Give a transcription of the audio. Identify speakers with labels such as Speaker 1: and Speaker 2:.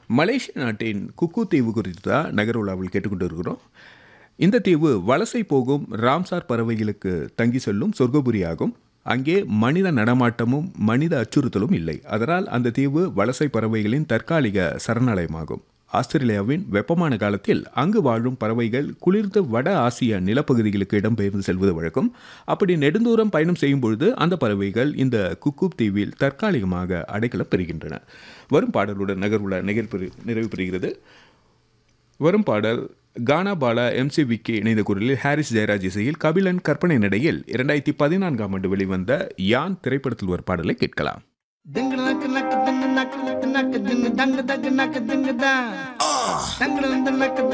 Speaker 1: மலேசிய நாட்டின் குக்கு தீவு குறித்து தான் நகருலாவில் கேட்டுக்கொண்டு இருக்கிறோம் இந்த தீவு வலசை போகும் ராம்சார் பறவைகளுக்கு தங்கி செல்லும் சொர்க்கபுரியாகும் அங்கே மனித நடமாட்டமும் மனித அச்சுறுத்தலும் இல்லை அதனால் அந்த தீவு வலசை பறவைகளின் தற்காலிக சரணாலயமாகும் ஆஸ்திரேலியாவின் வெப்பமான காலத்தில் அங்கு வாழும் பறவைகள் குளிர்ந்த வட ஆசிய நிலப்பகுதிகளுக்கு இடம்பெயர்ந்து செல்வது வழக்கம் அப்படி நெடுந்தூரம் பயணம் செய்யும் பொழுது அந்த பறவைகள் இந்த குக்குப் தீவில் தற்காலிகமாக அடைக்கலம் பெறுகின்றன வரும் பாடலுடன் நகர்வுள்ள நிகழ்வு நிறைவு பெறுகிறது வரும் பாடல் கானா பாலா எம்சி விக்கி இணைந்த குரலில் ஹாரிஸ் ஜெயராஜ் இசையில் கபிலன் கற்பனை நடையில் இரண்டாயிரத்தி பதினான்காம் ஆண்டு வெளிவந்த யான் திரைப்படத்தில் ஒரு பாடலை கேட்கலாம்
Speaker 2: Ding nak nak ding nak nak ding dang dang nak ding da. Dang dang nak